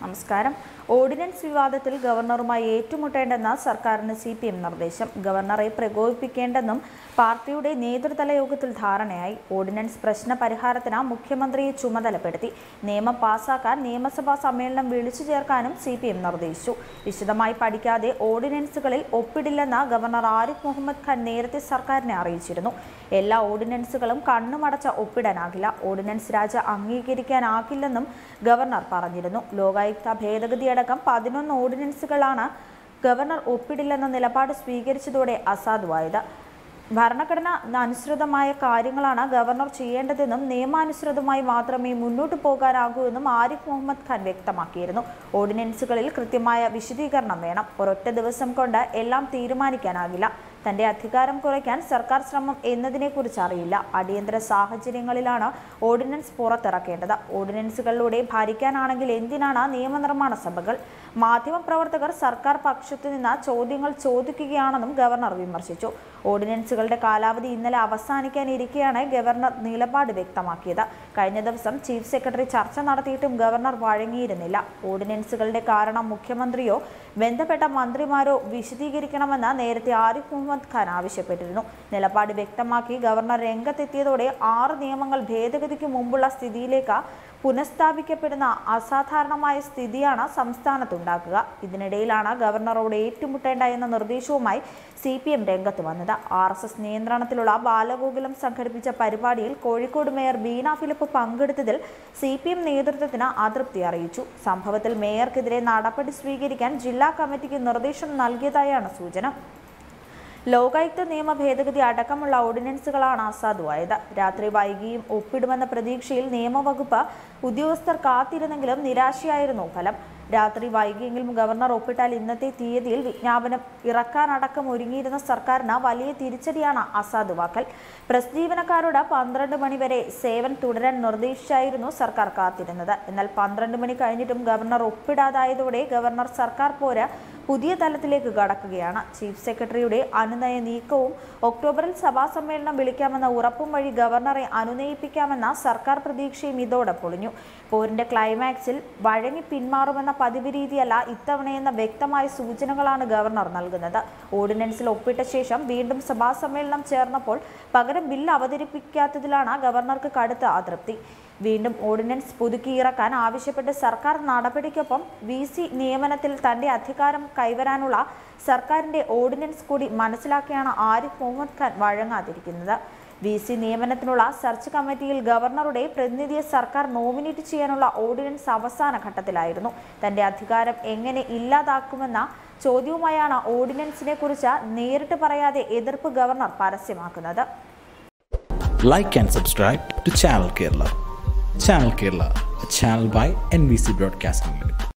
നമസ്കാരം ഓർഡിനൻസ് വിവാദത്തിൽ ഗവർണറുമായി ഏറ്റുമുട്ടേണ്ടെന്ന സർക്കാരിന് സി പി എം നിർദ്ദേശം ഗവർണറെ പ്രകോപിപ്പിക്കേണ്ടെന്നും പാർട്ടിയുടെ നേതൃതല യോഗത്തിൽ ധാരണയായി ഓർഡിനൻസ് പ്രശ്ന പരിഹാരത്തിന് മുഖ്യമന്ത്രിയെ ചുമതലപ്പെടുത്തി നിയമം പാസാക്കാൻ നിയമസഭാ സമ്മേളനം വിളിച്ചു ചേർക്കാനും സി പി എം നിർദ്ദേശിച്ചു വിശദമായി പഠിക്കാതെ ഓർഡിനൻസുകളിൽ ഒപ്പിടില്ലെന്ന് ഗവർണർ ആരിഫ് മുഹമ്മദ് ഖാൻ നേരത്തെ സർക്കാരിനെ അറിയിച്ചിരുന്നു എല്ലാ ഓർഡിനൻസുകളും കണ്ണുമടച്ച ഒപ്പിടാനാകില്ല ഓർഡിനൻസ് രാജ അംഗീകരിക്കാനാകില്ലെന്നും ഗവർണർ പറഞ്ഞിരുന്നു ലോകായുക്ത ഭേദഗതിയടക്കം പതിനൊന്ന് ഓർഡിനൻസുകളാണ് ഗവർണർ ഒപ്പിടില്ലെന്ന നിലപാട് സ്വീകരിച്ചതോടെ അസാധുവായത് ഭരണഘടന അനുസൃതമായ കാര്യങ്ങളാണ് ഗവർണർ ചെയ്യേണ്ടതെന്നും നിയമാനുസൃതമായി മാത്രമേ മുന്നോട്ട് പോകാനാകൂ എന്നും ആരിഫ് മുഹമ്മദ് ഖാൻ വ്യക്തമാക്കിയിരുന്നു ഓർഡിനൻസുകളിൽ കൃത്യമായ വിശദീകരണം വേണം ഒരൊറ്റ ദിവസം കൊണ്ട് എല്ലാം തീരുമാനിക്കാനാകില്ല തന്റെ അധികാരം കുറയ്ക്കാൻ സർക്കാർ ശ്രമം എന്നതിനെക്കുറിച്ച് അറിയില്ല അടിയന്തര സാഹചര്യങ്ങളിലാണ് ഓർഡിനൻസ് പുറത്തിറക്കേണ്ടത് ഓർഡിനൻസുകളിലൂടെ ഭരിക്കാനാണെങ്കിൽ എന്തിനാണ് നിയമനിർമ്മാണ സഭകൾ മാധ്യമപ്രവർത്തകർ സർക്കാർ പക്ഷത്തു നിന്ന് ചോദ്യങ്ങൾ ചോദിക്കുകയാണെന്നും ഗവർണർ വിമർശിച്ചു ഓർഡിനൻസുകളുടെ കാലാവധി ഇന്നലെ അവസാനിക്കാനിരിക്കെയാണ് ഗവർണർ നിലപാട് വ്യക്തമാക്കിയത് കഴിഞ്ഞ ദിവസം ചീഫ് സെക്രട്ടറി ചർച്ച നടത്തിയിട്ടും ഗവർണർ വഴങ്ങിയിരുന്നില്ല ഓർഡിനൻസുകളുടെ കാരണം മുഖ്യമന്ത്രിയോ ബന്ധപ്പെട്ട മന്ത്രിമാരോ വിശദീകരിക്കണമെന്ന് നേരത്തെ ആരിഫ് മുഹമ്മദ് ഖാൻ ആവശ്യപ്പെട്ടിരുന്നു നിലപാട് വ്യക്തമാക്കി ഗവർണർ രംഗത്തെത്തിയതോടെ ആറ് നിയമങ്ങൾ ഭേദഗതിക്ക് മുമ്പുള്ള സ്ഥിതിയിലേക്ക് പുനഃസ്ഥാപിക്കപ്പെടുന്ന അസാധാരണമായ സ്ഥിതിയാണ് സംസ്ഥാനത്തുണ്ടാക്കുക ഇതിനിടയിലാണ് ഗവർണറോട് ഏറ്റുമുട്ടേണ്ട എന്ന നിർദ്ദേശവുമായി സി പി എം രംഗത്ത് വന്നത് ആർ എസ് എസ് നിയന്ത്രണത്തിലുള്ള ബാലഗോകുലം സംഘടിപ്പിച്ച പരിപാടിയിൽ കോഴിക്കോട് മേയർ ബീന ഫിലിപ്പ് പങ്കെടുത്തതിൽ സി പി എം നേതൃത്വത്തിന് അതൃപ്തി അറിയിച്ചു സംഭവത്തിൽ മേയർക്കെതിരെ നടപടി സ്വീകരിക്കാൻ ജില്ലാ കമ്മിറ്റിക്ക് നിർദ്ദേശം നൽകിയതായാണ് സൂചന ലോകായുക്ത നിയമ ഭേദഗതി അടക്കമുള്ള ഓർഡിനൻസുകളാണ് അസാധുവായത് രാത്രി വൈകിയും ഒപ്പിടുമെന്ന പ്രതീക്ഷയിൽ നിയമവകുപ്പ് ഉദ്യോഗസ്ഥർ കാത്തിരുന്നെങ്കിലും നിരാശയായിരുന്നു ഫലം രാത്രി വൈകിയെങ്കിലും ഗവർണർ ഒപ്പിട്ടാൽ ഇന്നത്തെ തീയതിയിൽ വിജ്ഞാപനം ഇറക്കാനടക്കം ഒരുങ്ങിയിരുന്ന സർക്കാരിന് വലിയ തിരിച്ചടിയാണ് അസാധുവാക്കൽ പ്രസ് ജീവനക്കാരോട് പന്ത്രണ്ട് മണിവരെ സേവൻ തുടരാൻ നിർദ്ദേശിച്ചായിരുന്നു സർക്കാർ കാത്തിരുന്നത് എന്നാൽ പന്ത്രണ്ട് മണി കഴിഞ്ഞിട്ടും ഗവർണർ ഒപ്പിടാതായതോടെ ഗവർണർ സർക്കാർ പോര് പുതിയ തലത്തിലേക്ക് കടക്കുകയാണ് ചീഫ് സെക്രട്ടറിയുടെ അനുനയ നീക്കവും ഒക്ടോബറിൽ സഭാ സമ്മേളനം വിളിക്കാമെന്ന ഉറപ്പും വഴി ഗവർണറെ അനുനയിപ്പിക്കാമെന്ന സർക്കാർ പ്രതീക്ഷയും ഇതോടെ പൊളിഞ്ഞു പോരിന്റെ ക്ലൈമാക്സിൽ വഴങ്ങി പിന്മാറുമെന്ന പതിവ് രീതിയല്ല ഇത്തവണയെന്ന വ്യക്തമായ സൂചനകളാണ് ഗവർണർ നൽകുന്നത് ഓർഡിനൻസിൽ ഒപ്പിട്ട ശേഷം വീണ്ടും സഭാ സമ്മേളനം ചേർന്നപ്പോൾ പകരം ബില്ല് അവതരിപ്പിക്കാത്തതിലാണ് ഗവർണർക്ക് കടുത്ത അതൃപ്തി വീണ്ടും ഓർഡിനൻസ് പുതുക്കിയിറക്കാൻ ആവശ്യപ്പെട്ട് സർക്കാർ നടപടിക്കൊപ്പം വി സി നിയമനത്തിൽ തന്റെ അധികാരം കൈവരാനുള്ള സർക്കാരിന്റെ ഓർഡിനൻസ് കൂടി മനസ്സിലാക്കിയാണ് ആരിഫ് മുഹമ്മദ് ഖാൻ വഴങ്ങാതിരിക്കുന്നത് വി സി നിയമനത്തിനുള്ള സെർച്ച് കമ്മിറ്റിയിൽ ഗവർണറുടെ പ്രതിനിധിയെ സർക്കാർ നോമിനേറ്റ് ചെയ്യാനുള്ള ഓർഡിനൻസ് അവസാന ഘട്ടത്തിലായിരുന്നു തന്റെ അധികാരം എങ്ങനെ ഇല്ലാതാക്കുമെന്ന ചോദ്യവുമായാണ് ഓർഡിനൻസിനെ കുറിച്ച് നേരിട്ട് പറയാതെ എതിർപ്പ് ഗവർണർ പരസ്യമാക്കുന്നത് like and subscribe to Channel Kerala. Channel Kerala, a channel by NBC Broadcasting Limited.